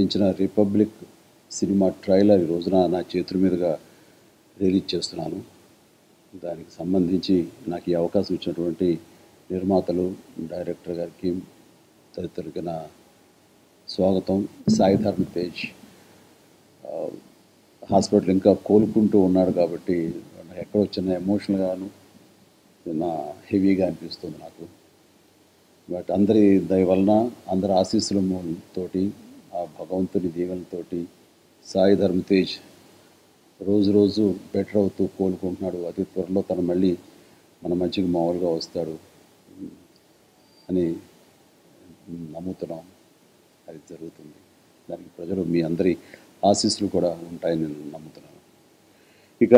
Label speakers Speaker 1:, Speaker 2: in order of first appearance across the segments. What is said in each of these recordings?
Speaker 1: నటించిన republic cinema trailer ఈ రోజున నా చేతుల మీదుగా రిలీజ్ చేస్తున్నాను దానికి సంబంధించి నాకు ఈ అవకాశం ఇచ్చినటువంటి నిర్మాతలు డైరెక్టర్ గారికి తదితరులకి నా స్వాగతం సాయి ధర్మ తేజ్ ఆ, హాస్పిటల్ ఇంకా కోలుకుంటూ ఉన్నాడు కాబట్టి నాకు ఎక్కడో చిన్న ఎమోషనల్గాను చిన్న హెవీగా అనిపిస్తుంది నాకు బట్ అందరి దయ వలన అందరి ఆశీస్సుల తోటి ఆ భగవంతుని దీవెనతోటి సాయి ధర్మ తేజ్ రోజు రోజు బెటర్ అవుతూ కోలుకుంటున్నాడు అతి త్వరలో తను మళ్ళీ మన మధ్యకి మామూలుగా వస్తాడు అని నమ్ముతున్నాం అది జరుగుతుంది దానికి ప్రజలు మీ అందరి ఆశీస్సులు కూడా ఉంటాయని నేను నమ్ముతున్నాను ఇక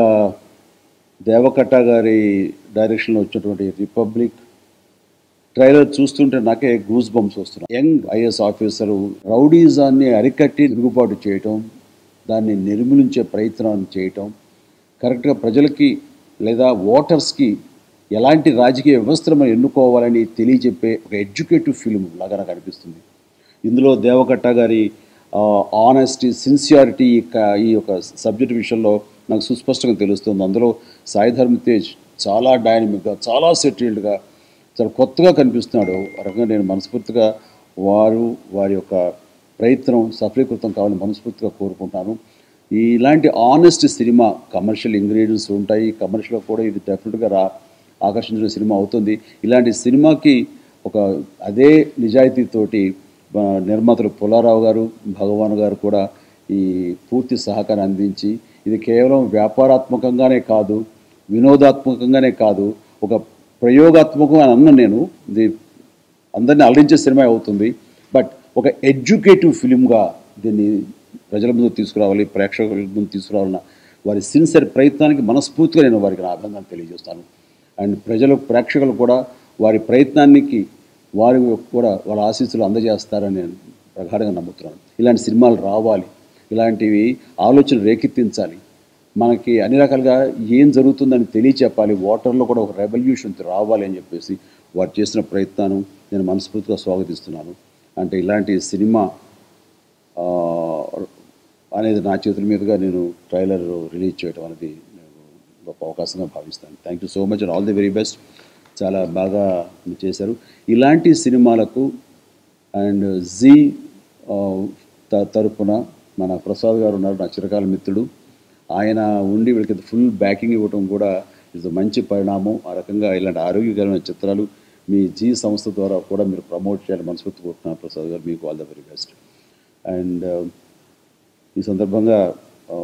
Speaker 1: దేవకట్ట గారి డైరెక్షన్లో వచ్చినటువంటి రిపబ్లిక్ ట్రైలర్ చూస్తుంటే నాకే గూస్ బంప్స్ వస్తున్నాయి యంగ్ ఐఎస్ ఆఫీసరు రౌడీజాన్ని అరికట్టి తిరుగుబాటు చేయటం దాన్ని నిర్మూలించే ప్రయత్నం చేయటం కరెక్ట్గా ప్రజలకి లేదా ఓటర్స్కి ఎలాంటి రాజకీయ వ్యవస్థను మనం ఎన్నుకోవాలని తెలియజెప్పే ఒక ఎడ్యుకేటివ్ ఫిల్మ్ లాగా నాకు అనిపిస్తుంది ఇందులో దేవకట్ట గారి ఆనెస్టీ సిన్సియారిటీ ఈ యొక్క సబ్జెక్ట్ విషయంలో నాకు సుస్పష్టంగా తెలుస్తుంది అందులో సాయి ధర్మ తేజ్ చాలా డైనమిక్గా చాలా సెటిల్డ్గా చాలా కొత్తగా కనిపిస్తున్నాడు ఆ రకంగా నేను మనస్ఫూర్తిగా వారు వారి యొక్క ప్రయత్నం సఫలీకృతం కావాలని మనస్ఫూర్తిగా కోరుకుంటాను ఇలాంటి ఆనెస్ట్ సినిమా కమర్షియల్ ఇంగ్రీడియంట్స్ ఉంటాయి కమర్షియల్గా కూడా ఇది డెఫినెట్గా రా ఆకర్షించిన సినిమా అవుతుంది ఇలాంటి సినిమాకి ఒక అదే నిజాయితీతోటి మన నిర్మాతలు పుల్లారావు గారు భగవాన్ గారు కూడా ఈ పూర్తి సహకారం అందించి ఇది కేవలం వ్యాపారాత్మకంగానే కాదు వినోదాత్మకంగానే కాదు ఒక ప్రయోగాత్మకం అని అన్న నేను ఇది అందరినీ అలరించే సినిమా అవుతుంది బట్ ఒక ఎడ్యుకేటివ్ ఫిలింగా దీన్ని ప్రజల ముందు తీసుకురావాలి ప్రేక్షకుల ముందు తీసుకురావాలన్న వారి సిన్సియర్ ప్రయత్నానికి మనస్ఫూర్తిగా నేను వారికి నా అభినందన తెలియజేస్తాను అండ్ ప్రజలు ప్రేక్షకులు కూడా వారి ప్రయత్నానికి వారి కూడా వాళ్ళ ఆశీస్సులు అందజేస్తారని నేను ప్రగాఢంగా నమ్ముతున్నాను ఇలాంటి సినిమాలు రావాలి ఇలాంటివి ఆలోచన రేకెత్తించాలి మనకి అన్ని రకాలుగా ఏం జరుగుతుందని తెలియచెప్పాలి వాటర్లో కూడా ఒక రెవల్యూషన్ రావాలి అని చెప్పేసి వారు చేసిన ప్రయత్నాన్ని నేను మనస్ఫూర్తిగా స్వాగతిస్తున్నాను అంటే ఇలాంటి సినిమా ఆ, అనేది నా చేతుల మీదుగా నేను ట్రైలర్ రిలీజ్ చేయడం అనేది నేను గొప్ప అవకాశంగా భావిస్తాను thank you so much and all the very best చాలా బాగా మీరు చేశారు ఇలాంటి సినిమాలకు అండ్ జీ ఆ, త- తరపున మన ప్రసాద్ గారు ఉన్నారు నా చిరకాల మిత్రుడు ఆయన ఉండి వీళ్ళకి ఫుల్ బ్యాకింగ్ ఇవ్వడం కూడా ఇది మంచి పరిణామం ఆ రకంగా ఇలాంటి ఆరోగ్యకరమైన చిత్రాలు మీ జీ సంస్థ ద్వారా కూడా మీరు ప్రమోట్ చేయాలని మనస్ఫూర్తి కోరుతున్నాను ప్రసాద్ గారు మీకు all the very best and ఈ సందర్భంగా ఆ,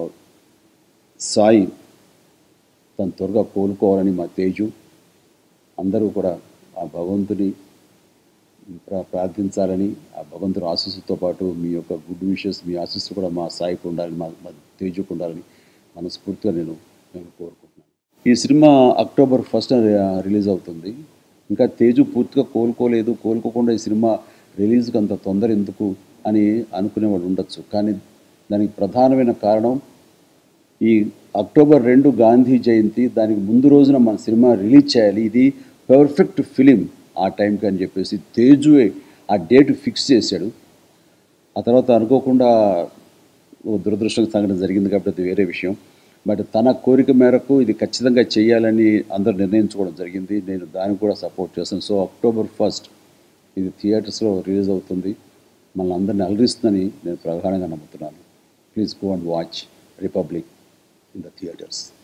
Speaker 1: సాయి తను త్వరగా కోలుకోవాలని మా తేజు అందరూ కూడా ఆ భగవంతుని ప్రా- ప్రార్థించాలని ఆ భగవంతుని ఆశీస్సుతో పాటు మీ యొక్క గుడ్ విషెస్ మీ ఆశీస్సు కూడా మా సాయికి ఉండాలని మా మా తేజుకు ఉండాలని మనస్ఫూర్తిగా నేను నేను కోరుకుంటున్నాను ఈ సినిమా అక్టోబర్ ఫస్ట్ రిలీజ్ అవుతుంది ఇంకా తేజు పూర్తిగా కోలుకోలేదు కోలుకోకుండా ఈ సినిమా రిలీజ్కి అంత తొందర ఎందుకు అని అనుకునేవాడు ఉండొచ్చు కానీ దానికి ప్రధానమైన కారణం ఈ అక్టోబర్ రెండు గాంధీ జయంతి దానికి ముందు రోజున మన సినిమా రిలీజ్ చేయాలి ఇది పర్ఫెక్ట్ ఫిలిం ఆ టైంకి అని చెప్పేసి తేజువే ఆ డేట్ ఫిక్స్ చేశాడు ఆ తర్వాత అనుకోకుండా ఓ దురదృష్టం సంఘటన జరిగింది కాబట్టి అది వేరే విషయం బట్ తన కోరిక మేరకు ఇది ఖచ్చితంగా చేయాలని అందరూ నిర్ణయించుకోవడం జరిగింది నేను దానికి కూడా సపోర్ట్ చేస్తాను సో అక్టోబర్ ఫస్ట్ ఇది థియేటర్స్లో రిలీజ్ అవుతుంది మనల్ని అందరిని అలరిస్తుందని నేను ప్రగాఢంగా నమ్ముతున్నాను please go and watch Republic in the theatres